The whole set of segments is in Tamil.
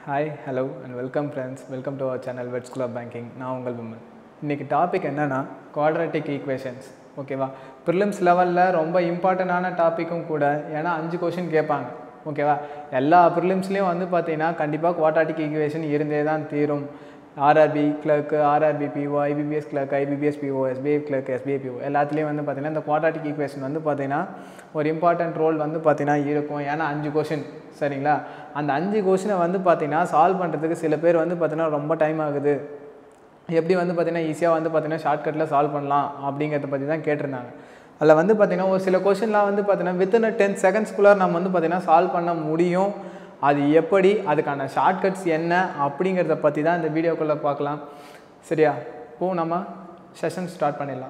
hi hello and welcome friends welcome to our channel vet school of banking நான் உங்கள் விமல் இன்றைக்கி டாபிக் என்னென்னா குவாட்ரட்டிக் ஈக்குவேஷன்ஸ் ஓகேவா ப்ரிலிம்ஸ் லெவலில் ரொம்ப இம்பார்ட்டண்டான டாப்பிக்கும் கூட ஏன்னா அஞ்சு கொஷின் கேட்பாங்க ஓகேவா எல்லா ப்ரிலிம்ஸ்லேயும் வந்து பார்த்தீங்கன்னா கண்டிப்பாக குவாட்ராட்டிக் ஈக்குவேஷன் இருந்தே தான் தீரும் RRB clerk RRB PO IBPS clerk IBPS PO SBI clerk SBI PO எல்லாத்துலேயும் வந்து பார்த்தீங்கன்னா இந்த குவாட்ராட்டிக் ஈக்குவேஷன் வந்து பார்த்தீங்கன்னா ஒரு இம்பார்ட்டன்ட் ரோல் வந்து பார்த்தீங்கன்னா இருக்கும் ஏன்னா அஞ்சு கொஷின் சரிங்களா அந்த அஞ்சு கொஷினை வந்து பார்த்தீங்கன்னா சால்வ் பண்ணுறதுக்கு சில பேர் வந்து பார்த்தீங்கன்னா ரொம்ப டைம் ஆகுது எப்படி வந்து பார்த்தீங்கன்னா ஈஸியாக வந்து பார்த்தீங்கன்னா ஷார்ட்கட்டில் சால்வ் பண்ணலாம் அப்படிங்கிறத பற்றி தான் கேட்டிருந்தாங்க அதில் வந்து பார்த்தீங்கன்னா ஒரு சில கொஷின்லாம் வந்து பார்த்தீங்கன்னா வித்தின் டென் செகண்ட்ஸ்குள்ளே நம்ம வந்து பார்த்தீங்கன்னா சால்வ் பண்ண முடியும் அது எப்படி அதுக்கான ஷார்ட்கட்ஸ் என்ன அப்படிங்கிறத பற்றி தான் இந்த வீடியோக்குள்ளே பார்க்கலாம் சரியா இப்போ நம்ம செஷன் ஸ்டார்ட் பண்ணிடலாம்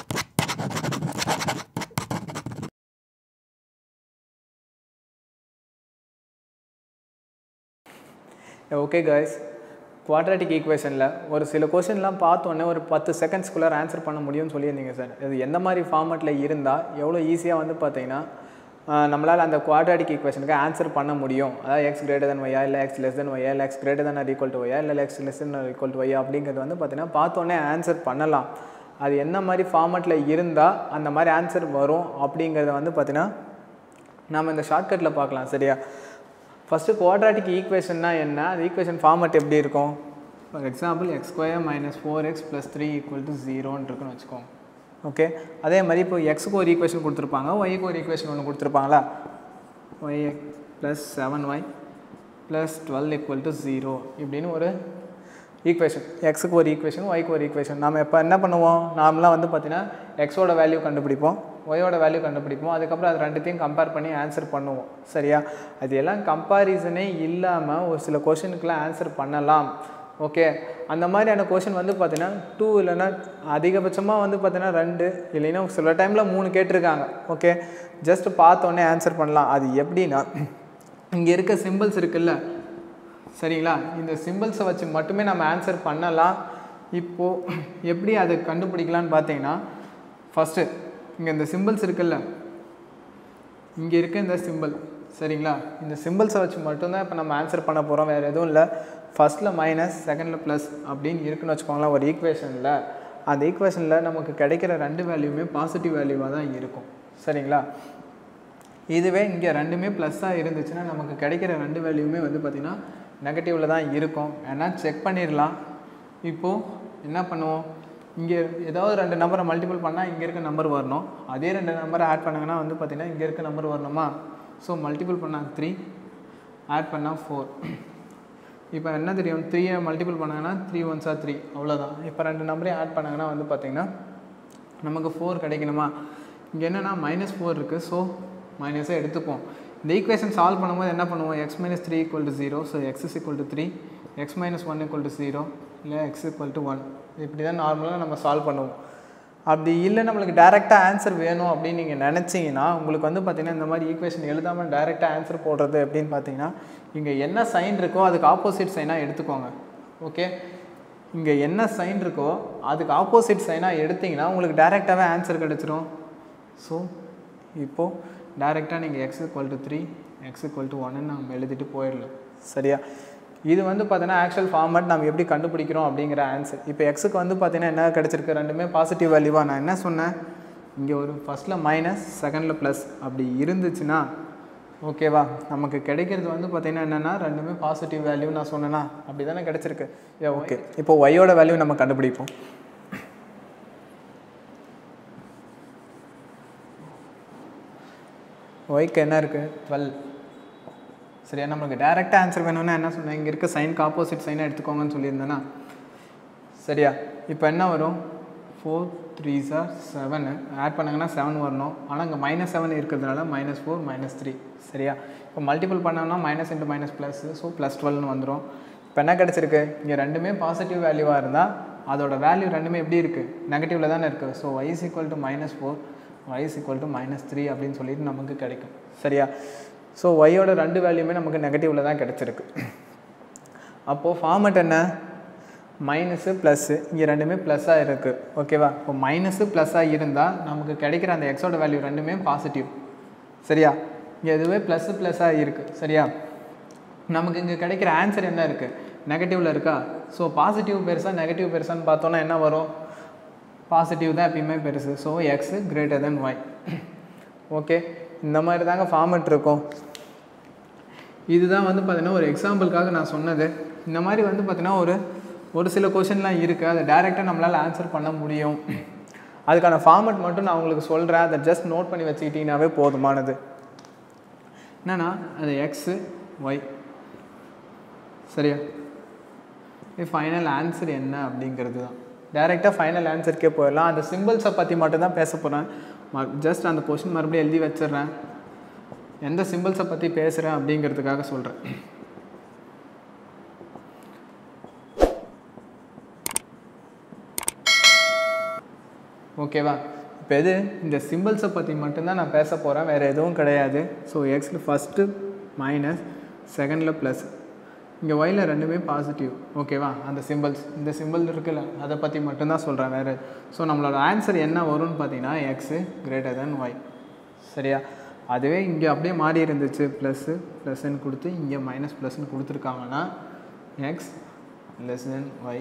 ஓகே கைஸ் குவாட்ராட்டிக் ஈக்குவேஷனில் ஒரு சில கொஷின்லாம் பார்த்தோன்னே ஒரு பத்து செகண்ட்ஸ்குள்ளே ஆன்சர் பண்ண முடியும்னு சொல்லியிருந்தீங்க சார் அது எந்த மாதிரி ஃபார்மேட்டில் இருந்தால் எவ்வளோ ஈஸியாக வந்து பார்த்தீங்கன்னா நம்மளால் அந்த குவாட்ராட்டிக் ஈக்குவேஷனுக்கு ஆன்சர் பண்ண முடியும் அதாவது எக்ஸ் கிரேட்டர் தன் ஒய்யா இல்லை எக்ஸ் லெஸ் தன் ஒய்யா இல்லை x greater than equal to ஒய்யா இல்லை x less than equal to ஒய்யா அப்படிங்கிறது வந்து பார்த்தீங்கன்னா பார்த்தோன்னே ஆன்சர் பண்ணலாம் அது என்ன மாதிரி ஃபார்மேட்டில் இருந்தால் அந்த மாதிரி ஆன்சர் வரும் அப்படிங்கிறத வந்து பார்த்தீங்கன்னா நம்ம இந்த ஷார்ட்கட்டில் பார்க்கலாம் சரியா ஃபஸ்ட்டு குவாட்ராட்டிக் ஈக்குவேஷன்னா என்ன அது ஈக்குவேஷன் ஃபார்மட் எப்படி இருக்கும் for example x square minus four x plus three equal to ஜீரோன்னு இருக்குன்னு வச்சுக்கோங்க ஓகே அதே மாதிரி இப்போ எக்ஸுக்கு ஒரு ஈக்குவேஷன் கொடுத்துருப்பாங்க ஒய்க்கு ஒரு ஈக்குவேஷன் ஒன்று கொடுத்துருப்பாங்களா y plus seven y plus twelve equal to zero இப்படின்னு ஒரு ஈக்குவேஷன் எக்ஸுக்கு ஒரு ஈக்குவேஷன் ஒய்க்கு ஒரு ஈக்குவேஷன் நம்ம இப்போ என்ன பண்ணுவோம் நார்மலாக வந்து பார்த்தீங்கன்னா எக்ஸோட வேல்யூ கண்டுபிடிப்போம் ஒயோட வேல்யூ கண்டுபிடிப்போம் அதுக்கப்புறம் அது ரெண்டுத்தையும் கம்பேர் பண்ணி ஆன்சர் பண்ணுவோம் சரியா அது எல்லாம் கம்பாரிசனே இல்லாமல் ஒரு சில கொஷினுக்குலாம் ஆன்சர் பண்ணலாம் ஓகே அந்த மாதிரியான கொஷின் வந்து பார்த்தீங்கன்னா டூ இல்லைன்னா அதிகபட்சமாக வந்து பார்த்தீங்கன்னா ரெண்டு இல்லைன்னா சில டைமில் மூணு கேட்டிருக்காங்க ஓகே ஜஸ்ட் பார்த்தோன்னே ஆன்சர் பண்ணலாம் அது எப்படின்னா இங்கே இருக்க சிம்பிள்ஸ் இருக்குல்ல சரிங்களா இந்த சிம்பிள்ஸை வச்சு மட்டுமே நம்ம ஆன்சர் பண்ணலாம் இப்போது எப்படி அதை கண்டுபிடிக்கலான்னு பார்த்தீங்கன்னா ஃபஸ்ட்டு இங்கே இந்த சிம்பிள்ஸ் இருக்குல்ல இங்கே இருக்க இந்த சிம்பிள் சரிங்களா இந்த சிம்பிள்ஸை வச்சு மட்டும்தான் இப்போ நம்ம ஆன்சர் பண்ண போகிறோம் வேறு எதுவும் இல்லை ஃபஸ்ட்டில் மைனஸ் செகண்டில் ப்ளஸ் அப்படின்னு இருக்குன்னு வச்சுக்கோங்களேன் ஒரு ஈக்குவேஷனில் அந்த ஈக்குவேஷனில் நமக்கு கிடைக்கிற ரெண்டு வேல்யூமே பாசிட்டிவ் வேல்யூவாக தான் இருக்கும் சரிங்களா இதுவே இங்கே ரெண்டுமே ப்ளஸ்ஸாக இருந்துச்சுன்னா நமக்கு கிடைக்கிற ரெண்டு வேல்யூமே வந்து பார்த்திங்கன்னா நெகட்டிவில் தான் இருக்கும் ஏன்னா செக் பண்ணிடலாம் இப்போது என்ன பண்ணுவோம் இங்கே ஏதாவது ரெண்டு நம்பரை மல்டிபிள் பண்ணால் இங்கே இருக்க நம்பர் வரணும் அதே ரெண்டு நம்பரை ஆட் பண்ணுங்கன்னா வந்து பார்த்திங்கன்னா இங்கே இருக்க நம்பர் வரணுமா ஸோ மல்டிபிள் பண்ணால் த்ரீ ஆட் பண்ணால் ஃபோர் இப்போ என்ன தெரியும் த்ரீயை மல்டிபிள் பண்ணாங்கன்னா த்ரீ ஒன்ஸா த்ரீ அவ்வளோதான் இப்போ ரெண்டு நம்பரையும் ஆட் பண்ணாங்கன்னா வந்து பார்த்திங்கன்னா நமக்கு ஃபோர் கிடைக்கணுமா இங்கே என்னென்னா மைனஸ் ஃபோர் இருக்குது ஸோ மைனஸை எடுத்துப்போம் இந்த ஈக்குவேஷன் சால்வ் பண்ணும்போது என்ன பண்ணுவோம் x minus three equal to zero so x is equal to three x minus one equal to zero இல்லை எக்ஸ் ஈக்குவல் டு ஒன் இப்படி தான் நார்மலாக நம்ம சால்வ் பண்ணுவோம் அப்படி இல்லை நம்மளுக்கு டேரெக்டாக ஆன்சர் வேணும் அப்படின்னு நீங்கள் நினச்சிங்கன்னா உங்களுக்கு வந்து பார்த்திங்கன்னா இந்த மாதிரி ஈக்குவேஷன் எழுதாமல் டேரெக்டாக ஆன்சர் போடுறது அப்படின்னு பார்த்தீங்கன்னா இங்கே என்ன சைன் இருக்கோ அதுக்கு ஆப்போசிட் சைனாக எடுத்துக்கோங்க ஓகே இங்கே என்ன சைன் இருக்கோ அதுக்கு ஆப்போசிட் சைனாக எடுத்திங்கன்னா உங்களுக்கு டேரெக்டாகவே ஆன்சர் கிடச்சிரும் ஸோ இப்போது டேரெக்டாக நீங்கள் x equal to three x equal to ஒன்னு நம்ம எழுதிட்டு போயிடலாம் சரியா இது வந்து பார்த்தீங்கன்னா ஆக்சுவல் ஃபார்மேட் நம்ம எப்படி கண்டுபிடிக்கிறோம் அப்படிங்கிற ஆன்சர் இப்போ எக்ஸுக்கு வந்து பார்த்தீங்கன்னா என்ன கிடச்சிருக்கு ரெண்டுமே பாசிட்டிவ் வேல்யூவாக நான் என்ன சொன்னேன் இங்கே ஒரு ஃபஸ்ட்டில் மைனஸ் செகண்டில் ப்ளஸ் அப்படி இருந்துச்சுன்னா ஓகேவா நமக்கு கிடைக்கிறது வந்து பார்த்தீங்கன்னா என்னென்னா ரெண்டுமே பாசிட்டிவ் வேல்யூ நான் சொன்னேன்னா அப்படி தானே கிடச்சிருக்கு ஏ ஓகே இப்போ ஒய்யோட வேல்யூ நம்ம கண்டுபிடிப்போம் ஒய்க்கு என்ன இருக்குது டுவெல் சரியா நம்மளுக்கு டேரெக்டாக ஆன்சர் வேணும்னா என்ன சொன்னேன் இங்கே இருக்க சைனுக்கு ஆப்போசிட் சைனை எடுத்துக்கோங்கன்னு சொல்லியிருந்தேன்னா சரியா இப்போ என்ன வரும் ஃபோர் த்ரீ சார் செவனு ஆட் பண்ணாங்கன்னா செவன் வரணும் ஆனால் இங்கே மைனஸ் செவன் இருக்கிறதுனால மைனஸ் ஃபோர் மைனஸ் த்ரீ சரியா இப்போ மல்டிபிள் பண்ணோம்னா minus into minus plus so plus டுவெல்னு வந்துடும் இப்போ என்ன கிடச்சிருக்கு இங்கே ரெண்டுமே பாசிட்டிவ் வேல்யூவாக இருந்தால் அதோட வேல்யூ ரெண்டுமே எப்படி இருக்குது நெகட்டிவில் தானே இருக்குது so y's equal to minus four y's equal to minus three அப்படின்னு சொல்லிட்டு நமக்கு கிடைக்கும் சரியா ஸோ ஒய்யோட ரெண்டு வேல்யூமே நமக்கு நெகட்டிவில் தான் கிடச்சிருக்கு அப்போது ஃபார்மட் என்ன மைனஸு ப்ளஸ்ஸு இங்கே ரெண்டுமே ப்ளஸ்ஸாக இருக்குது ஓகேவா இப்போ மைனஸு ப்ளஸ்ஸாக இருந்தால் நமக்கு கிடைக்கிற அந்த எக்ஸோட வேல்யூ ரெண்டுமே பாசிட்டிவ் சரியா இங்கே எதுவே ப்ளஸ்ஸு ப்ளஸ்ஸாக இருக்குது சரியா நமக்கு இங்கே கிடைக்கிற ஆன்சர் என்ன இருக்குது நெகட்டிவில் இருக்கா ஸோ பாசிட்டிவ் பெருசா நெகட்டிவ் பெருசான்னு பார்த்தோன்னா என்ன வரும் பாசிட்டிவ் தான் எப்பயுமே பெருசு so x greater than y okay இந்த மாதிரி தாங்க ஃபார்மெட் இருக்கும் இதுதான் வந்து பார்த்தீங்கன்னா ஒரு எக்ஸாம்பிளுக்காக நான் சொன்னது இந்த மாதிரி வந்து பார்த்தீங்கன்னா ஒரு ஒரு சில கொஷின்லாம் இருக்குது அதை டேரெக்டாக நம்மளால் ஆன்சர் பண்ண முடியும் அதுக்கான ஃபார்மெட் மட்டும் நான் உங்களுக்கு சொல்கிறேன் அதை ஜஸ்ட் நோட் பண்ணி வச்சுக்கிட்டிங்கனாவே போதுமானது என்னன்னா அது எக்ஸு ஒய் சரியா இது ஃபைனல் ஆன்சர் என்ன அப்படிங்கிறது தான் டேரெக்டாக ஃபைனல் ஆன்சருக்கே போயிடலாம் அந்த சிம்பிள்ஸை பற்றி மட்டும்தான் பேச போகிறேன் ஜஸ்ட் அந்த கொஷின் மறுபடியும் எழுதி வச்சிடுறேன் எந்த சிம்பிள்ஸை பற்றி பேசுகிறேன் அப்படிங்கிறதுக்காக சொல்கிறேன் ஓகேவா இப்போ எது இந்த சிம்பிள்ஸை பற்றி மட்டும்தான் நான் பேச போகிறேன் வேறு எதுவும் கிடையாது ஸோ எக்ஸில் ஃபஸ்ட்டு மைனஸ் செகண்டில் ப்ளஸ் இங்கே ஒயில் ரெண்டுமே பாசிட்டிவ் ஓகேவா அந்த சிம்பிள்ஸ் இந்த சிம்பிள் இருக்குல்ல அதை பற்றி மட்டும்தான் சொல்கிறேன் வேறு ஸோ நம்மளோட ஆன்சர் என்ன வரும்னு பார்த்தீங்கன்னா எக்ஸு கிரேட்டர் தென் ஒய் சரியா அதுவே இங்கே அப்படியே மாறி இருந்துச்சு ப்ளஸ்ஸு ப்ளஸ்ன்னு கொடுத்து இங்கே மைனஸ் ப்ளஸ்ன்னு கொடுத்துருக்காங்கன்னா எக்ஸ் லெஸ் தென் ஒய்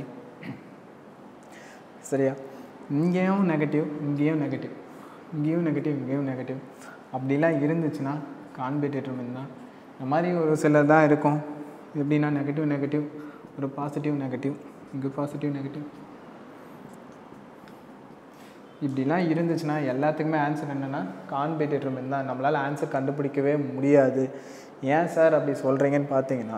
சரியா இங்கேயும் நெகட்டிவ் இங்கேயும் நெகட்டிவ் இங்கேயும் நெகட்டிவ் இங்கேயும் நெகட்டிவ் அப்படிலாம் இருந்துச்சுன்னா கான்பேட்டேட்டர் தான் இந்த மாதிரி ஒரு சிலர் தான் இருக்கும் எப்படின்னா நெகட்டிவ் நெகட்டிவ் ஒரு பாசிட்டிவ் நெகட்டிவ் இங்கே பாசிட்டிவ் நெகட்டிவ் இப்படிலாம் இருந்துச்சுன்னா எல்லாத்துக்குமே ஆன்சர் என்னென்னா கான்பேட்டேட்டர் தான் நம்மளால் ஆன்சர் கண்டுபிடிக்கவே முடியாது ஏன் சார் அப்படி சொல்கிறீங்கன்னு பார்த்தீங்கன்னா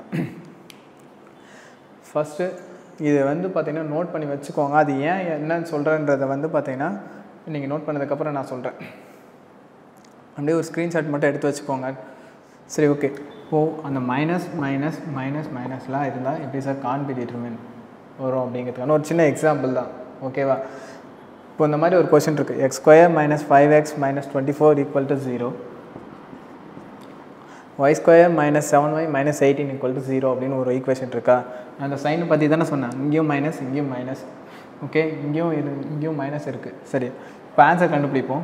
ஃபஸ்ட்டு இது வந்து பார்த்தீங்கன்னா நோட் பண்ணி வச்சுக்கோங்க அது ஏன் என்னன்னு சொல்கிறேன்றதை வந்து பார்த்தீங்கன்னா நீங்கள் நோட் பண்ணதுக்கப்புறம் நான் சொல்கிறேன் அப்படியே ஒரு ஸ்க்ரீன்ஷாட் மட்டும் எடுத்து வச்சுக்கோங்க சரி ஓகே ஓ அந்த மைனஸ் மைனஸ் மைனஸ் மைனஸ்லாம் இருந்தால் எப்படி சார் கான்பி வரும் அப்படிங்கிறதுக்கான ஒரு சின்ன எக்ஸாம்பிள் தான் ஓகேவா இப்போ இந்த மாதிரி ஒரு கொஷின் இருக்குது x square minus five x minus twenty four equal to zero y square minus seven y minus eighteen equal to zero அப்படின்னு ஒரு ஈக்குவேஷன் இருக்கா நான் அந்த சைனை பற்றி தானே சொன்னேன் இங்கேயும் மைனஸ் இங்கேயும் மைனஸ் ஓகே இங்கேயும் இரு இங்கேயும் மைனஸ் இருக்குது சரி இப்போ ஆன்சர் கண்டுபிடிப்போம்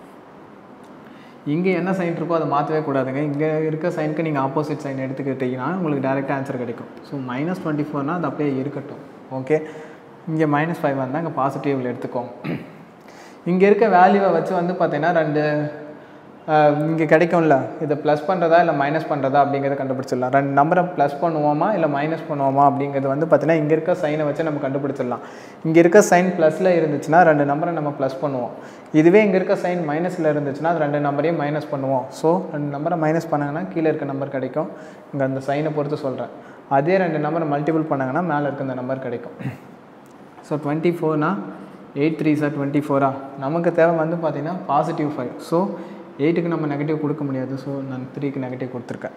இங்கே என்ன சைன் இருக்கோ அதை மாற்றவே கூடாதுங்க இங்கே இருக்க சைனுக்கு நீங்கள் ஆப்போசிட் சைன் எடுத்துக்கிட்டிங்கன்னா உங்களுக்கு டேரெக்டாக ஆன்சர் கிடைக்கும் ஸோ மைனஸ் டுவெண்ட்டி ஃபோர்னால் அது அப்படியே இருக்கட்டும் ஓகே இங்கே மைனஸ் ஃபைவ் வந்தால் இங்கே பாசிட்டிவில் எடுத்துக்கோங்க இங்கே இருக்க வேல்யூவை வச்சு வந்து பார்த்தீங்கன்னா ரெண்டு இங்கே கிடைக்கும்ல இதை ப்ளஸ் பண்ணுறதா இல்லை மைனஸ் பண்ணுறதா அப்படிங்கிறத கண்டுபிடிச்சிடலாம் ரெண்டு நம்பரை ப்ளஸ் பண்ணுவோமா இல்லை மைனஸ் பண்ணுவோமா அப்படிங்கிறது வந்து பார்த்தீங்கன்னா இங்கே இருக்க சைனை வச்சு நம்ம கண்டுபிடிச்சிடலாம் இங்கே இருக்க சைன் ப்ளஸில் இருந்துச்சுன்னா ரெண்டு நம்பரை நம்ம ப்ளஸ் பண்ணுவோம் இதுவே இங்கே இருக்க சைன் மைனஸில் இருந்துச்சுன்னா அது ரெண்டு நம்பரையும் மைனஸ் பண்ணுவோம் ஸோ ரெண்டு நம்பரை மைனஸ் பண்ணாங்கன்னா கீழே இருக்க நம்பர் கிடைக்கும் இங்கே அந்த சைனை பொறுத்து சொல்கிறேன் அதே ரெண்டு நம்பரை மல்டிபிள் பண்ணாங்கன்னா மேலே இருக்க இந்த நம்பர் கிடைக்கும் ஸோ டுவெண்ட்டி ஃபோர்னா எயிட் த்ரீ சார் டுவெண்ட்டி ஃபோரா நமக்கு தேவை வந்து பார்த்தீங்கன்னா பாசிட்டிவ் ஃபைவ் ஸோ எயிட்டுக்கு நம்ம நெகட்டிவ் கொடுக்க முடியாது ஸோ நான் த்ரீக்கு நெகட்டிவ் கொடுத்துருக்கேன்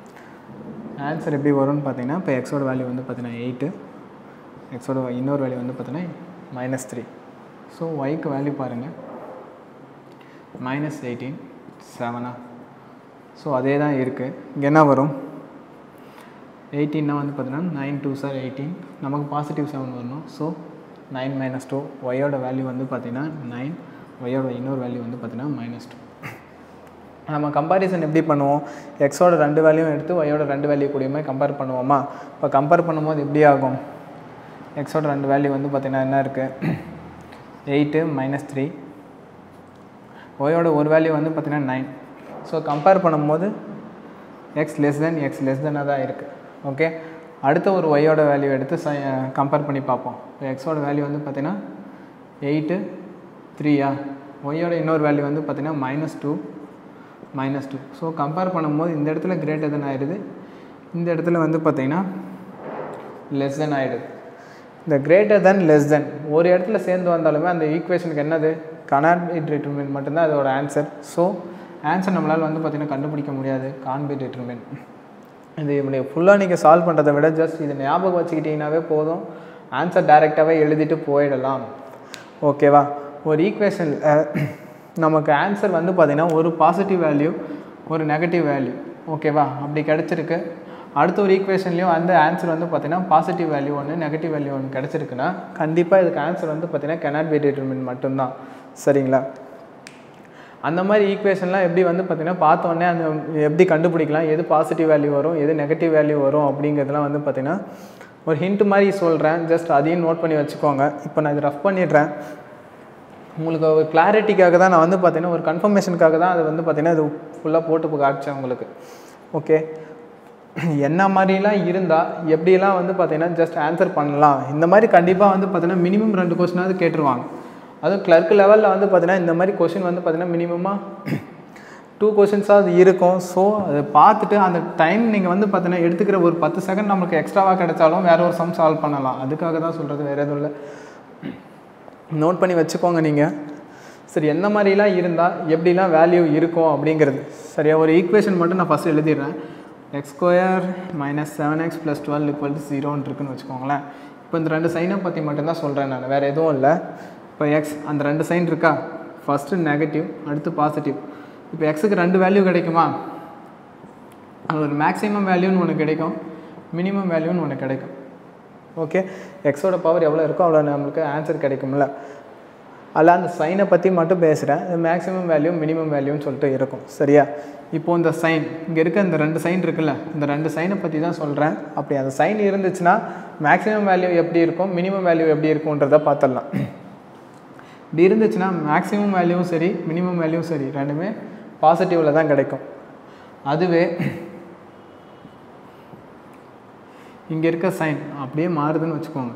ஆன்சர் எப்படி வரும்னு பார்த்தீங்கன்னா இப்போ எக்ஸோட வேல்யூ வந்து பார்த்தீங்கன்னா எயிட்டு எக்ஸோட இன்னொரு வேல்யூ வந்து பார்த்தீங்கன்னா மைனஸ் த்ரீ ஸோ ஒய்க்கு வேல்யூ பாருங்கள் மைனஸ் எயிட்டீன் செவனா ஸோ அதே தான் இருக்குது இங்கே என்ன வரும் எயிட்டீன்னா வந்து பார்த்தீங்கன்னா நைன் டூ சார் எயிட்டீன் நமக்கு பாசிட்டிவ் செவன் வரணும் ஸோ நைன் மைனஸ் டூ ஒய்யோட வேல்யூ வந்து பார்த்தீங்கன்னா நைன் ஒய்யோட இன்னொரு வேல்யூ வந்து பார்த்தீங்கன்னா மைனஸ் டூ நம்ம கம்பாரிசன் எப்படி பண்ணுவோம் எக்ஸோட ரெண்டு வேல்யூவும் எடுத்து ஒய்யோட ரெண்டு வேல்யூ கூடயுமே கம்பேர் பண்ணுவோமா இப்போ கம்பேர் பண்ணும்போது எப்படி ஆகும் எக்ஸோட ரெண்டு வேல்யூ வந்து பார்த்திங்கன்னா என்ன இருக்குது எயிட்டு மைனஸ் த்ரீ ஒயோட ஒரு வேல்யூ வந்து பார்த்திங்கன்னா நைன் ஸோ கம்பேர் பண்ணும்போது x less than x less தென்னாக தான் இருக்குது ஓகே அடுத்த ஒரு ஒய்யோட வேல்யூ எடுத்து சை கம்பேர் பண்ணி பார்ப்போம் இப்போ எக்ஸோட வேல்யூ வந்து பார்த்திங்கன்னா எயிட்டு த்ரீயா ஒய்யோட இன்னொரு வேல்யூ வந்து பார்த்திங்கன்னா minus two minus two so compare பண்ணும்போது இந்த இடத்துல கிரேட்டர் தென் ஆகிடுது இந்த இடத்துல வந்து பார்த்திங்கன்னா லெஸ் தென் ஆகிடுது இந்த கிரேட்டர் தென் லெஸ் தென் ஒரு இடத்துல சேர்ந்து வந்தாலுமே அந்த ஈக்குவேஷனுக்கு என்னது கனாட் பி டிட்டர்மின் மட்டும்தான் அதோட ஆன்சர் ஸோ ஆன்சர் நம்மளால் வந்து பார்த்திங்கன்னா கண்டுபிடிக்க முடியாது கான் பி டிட்டர்மின் இது இப்படி ஃபுல்லாக நீங்கள் சால்வ் பண்ணுறதை விட ஜஸ்ட் இது ஞாபகம் வச்சுக்கிட்டிங்கனாவே போதும் ஆன்சர் டைரெக்டாகவே எழுதிட்டு போயிடலாம் ஓகேவா ஒரு ஈக்குவேஷன் நமக்கு ஆன்சர் வந்து பார்த்திங்கன்னா ஒரு பாசிட்டிவ் வேல்யூ ஒரு நெகட்டிவ் வேல்யூ ஓகேவா அப்படி கிடச்சிருக்கு அடுத்த ஒரு ஈக்குவேஷன்லேயும் அந்த ஆன்சர் வந்து பார்த்திங்கன்னா பாசிட்டிவ் வேல்யூ ஒன்று நெகட்டிவ் வேல்யூ ஒன்று கிடச்சிருக்குன்னா கண்டிப்பாக இதுக்கு ஆன்சர் வந்து பார்த்திங்கன்னா கெனாட் பி டிட்டர்மின் மட்டும்தான் சரிங்களா அந்த மாதிரி ஈக்குவேஷன்லாம் எப்படி வந்து பார்த்தீங்கன்னா பார்த்த உடனே அந்த எப்படி கண்டுபிடிக்கலாம் எது பாசிட்டிவ் வேல்யூ வரும் எது நெகட்டிவ் வேல்யூ வரும் அப்படிங்கிறதுலாம் வந்து பார்த்தீங்கன்னா ஒரு ஹிண்ட் மாதிரி சொல்கிறேன் ஜஸ்ட் அதையும் நோட் பண்ணி வச்சுக்கோங்க இப்போ நான் இது ரஃப் பண்ணிடுறேன் உங்களுக்கு ஒரு கிளாரிட்டிக்காக தான் நான் வந்து பார்த்தீங்கன்னா ஒரு கன்ஃபர்மேஷனுக்காக தான் அது வந்து பார்த்தீங்கன்னா இது ஃபுல்லாக போட்டு இப்போ காமிச்சேன் உங்களுக்கு ஓகே என்ன மாதிரிலாம் இருந்தால் எப்படிலாம் வந்து பார்த்தீங்கன்னா ஜஸ்ட் ஆன்சர் பண்ணலாம் இந்த மாதிரி கண்டிப்பாக வந்து பார்த்தீங்கன்னா மினிமம் ரெண்டு கொஸ்டினாவது கேட்டுருவாங்க அதுவும் கிளர்க் லெவலில் வந்து பார்த்தீங்கன்னா இந்த மாதிரி கொஷின் வந்து பார்த்தீங்கன்னா மினிமமாக டூ கொஷின்ஸாக அது இருக்கும் ஸோ அதை பார்த்துட்டு அந்த டைம் நீங்கள் வந்து பார்த்தீங்கன்னா எடுத்துக்கிற ஒரு பத்து செகண்ட் நமக்கு எக்ஸ்ட்ராவாக கிடைச்சாலும் வேற ஒரு சம் சால்வ் பண்ணலாம் அதுக்காக தான் சொல்கிறது வேறு எதுவும் இல்லை நோட் பண்ணி வச்சுக்கோங்க நீங்கள் சரி எந்த மாதிரிலாம் இருந்தால் எப்படிலாம் வேல்யூ இருக்கும் அப்படிங்கிறது சரியா ஒரு ஈக்குவேஷன் மட்டும் நான் ஃபஸ்ட் எழுதிடுறேன் x square minus seven x plus twelve equal to ஜீரோன்னு இருக்குன்னு வச்சுக்கோங்களேன் இப்போ இந்த ரெண்டு சைனை பற்றி மட்டும்தான் சொல்கிறேன் நான் வேறு எதுவும் இல்லை இப்போ எக்ஸ் அந்த ரெண்டு சைன் இருக்கா ஃபஸ்ட்டு நெகட்டிவ் அடுத்து பாசிட்டிவ் இப்போ எக்ஸுக்கு ரெண்டு வேல்யூ கிடைக்குமா அது ஒரு மேக்ஸிமம் வேல்யூன்னு ஒன்று கிடைக்கும் மினிமம் வேல்யூன்னு ஒன்று கிடைக்கும் ஓகே எக்ஸோட பவர் எவ்வளோ இருக்கோ அவ்வளோ நம்மளுக்கு ஆன்சர் கிடைக்கும்ல அதில் அந்த சைனை பற்றி மட்டும் பேசுகிறேன் இது மேக்ஸிமம் வேல்யூ மினிமம் வேல்யூன்னு சொல்லிட்டு இருக்கும் சரியா இப்போ இந்த சைன் இங்கே இருக்க இந்த ரெண்டு சைன் இருக்குல்ல இந்த ரெண்டு சைனை பற்றி தான் சொல்கிறேன் அப்படி அந்த சைன் இருந்துச்சுன்னா மேக்ஸிமம் வேல்யூ எப்படி இருக்கும் மினிமம் வேல்யூ எப்படி இருக்கும்ன்றதை பார்த்துடலாம் இப்படி இருந்துச்சுன்னா மேக்ஸிமம் வேல்யூவும் சரி மினிமம் வேல்யூவும் சரி ரெண்டுமே பாசிட்டிவில் தான் கிடைக்கும் அதுவே இங்கே இருக்க சைன் அப்படியே மாறுதுன்னு வச்சுக்கோங்க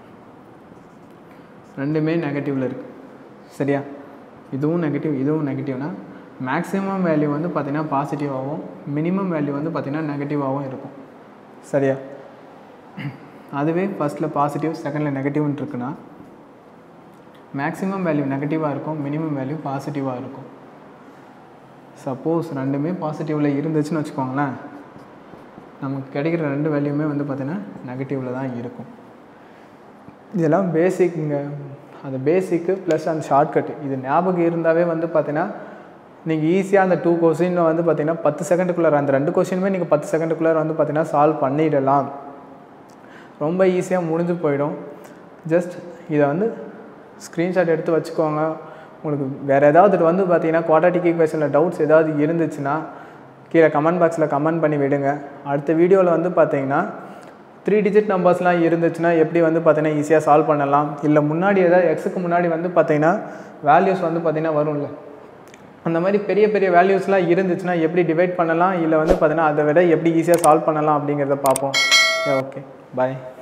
ரெண்டுமே நெகட்டிவில் இருக்குது சரியா இதுவும் நெகட்டிவ் இதுவும் நெகட்டிவ்னா மேக்ஸிமம் வேல்யூ வந்து பார்த்திங்கன்னா பாசிட்டிவாகவும் மினிமம் வேல்யூ வந்து பார்த்திங்கன்னா நெகட்டிவாகவும் இருக்கும் சரியா அதுவே ஃபஸ்ட்டில் பாசிட்டிவ் செகண்டில் நெகட்டிவ்னு இருக்குன்னா மேக்ஸிமம் வேல்யூ நெகட்டிவாக இருக்கும் மினிமம் வேல்யூ பாசிட்டிவாக இருக்கும் சப்போஸ் ரெண்டுமே பாசிட்டிவில் இருந்துச்சுன்னு வச்சுக்கோங்களேன் நமக்கு கிடைக்கிற ரெண்டு வேல்யூமே வந்து பார்த்திங்கன்னா நெகட்டிவில் தான் இருக்கும் இதெல்லாம் பேசிக்குங்க அந்த பேசிக்கு ப்ளஸ் அந்த ஷார்ட்கட் இது ஞாபகம் இருந்தாவே வந்து பார்த்தீங்கன்னா நீங்கள் ஈஸியாக அந்த டூ கொஸ்டின் வந்து பார்த்தீங்கன்னா பத்து செகண்டுக்குள்ளார அந்த ரெண்டு கொஸ்டினுமே நீங்கள் பத்து செகண்டுக்குள்ளார வந்து பார்த்தீங்கன்னா சால்வ் பண்ணிடலாம் ரொம்ப ஈஸியாக முடிஞ்சு போயிடும் ஜஸ்ட் இதை வந்து ஸ்க்ரீன்ஷாட் எடுத்து வச்சுக்கோங்க உங்களுக்கு வேறு ஏதாவது வந்து பார்த்தீங்கன்னா குவாட்ராட்டிக் ஈக்குவேஷனில் டவுட்ஸ் ஏதாவது இருந்துச்சுன்னா கீழே கமெண்ட் பாக்ஸில் கமெண்ட் பண்ணி விடுங்க அடுத்த வீடியோவில் வந்து பார்த்தீங்கன்னா த்ரீ டிஜிட் நம்பர்ஸ்லாம் இருந்துச்சுன்னா எப்படி வந்து பார்த்தீங்கன்னா ஈஸியாக சால்வ் பண்ணலாம் இல்லை முன்னாடி ஏதாவது எக்ஸுக்கு முன்னாடி வந்து பார்த்தீங்கன்னா வேல்யூஸ் வந்து பார்த்தீங்கன்னா வரும்ல அந்த மாதிரி பெரிய பெரிய வேல்யூஸ்லாம் இருந்துச்சுன்னா எப்படி டிவைட் பண்ணலாம் இல்லை வந்து பார்த்தீங்கன்னா அதை விட எப்படி ஈஸியாக சால்வ் பண்ணலாம் அப்படிங்கிறத பார்ப்போம் ஓகே பாய்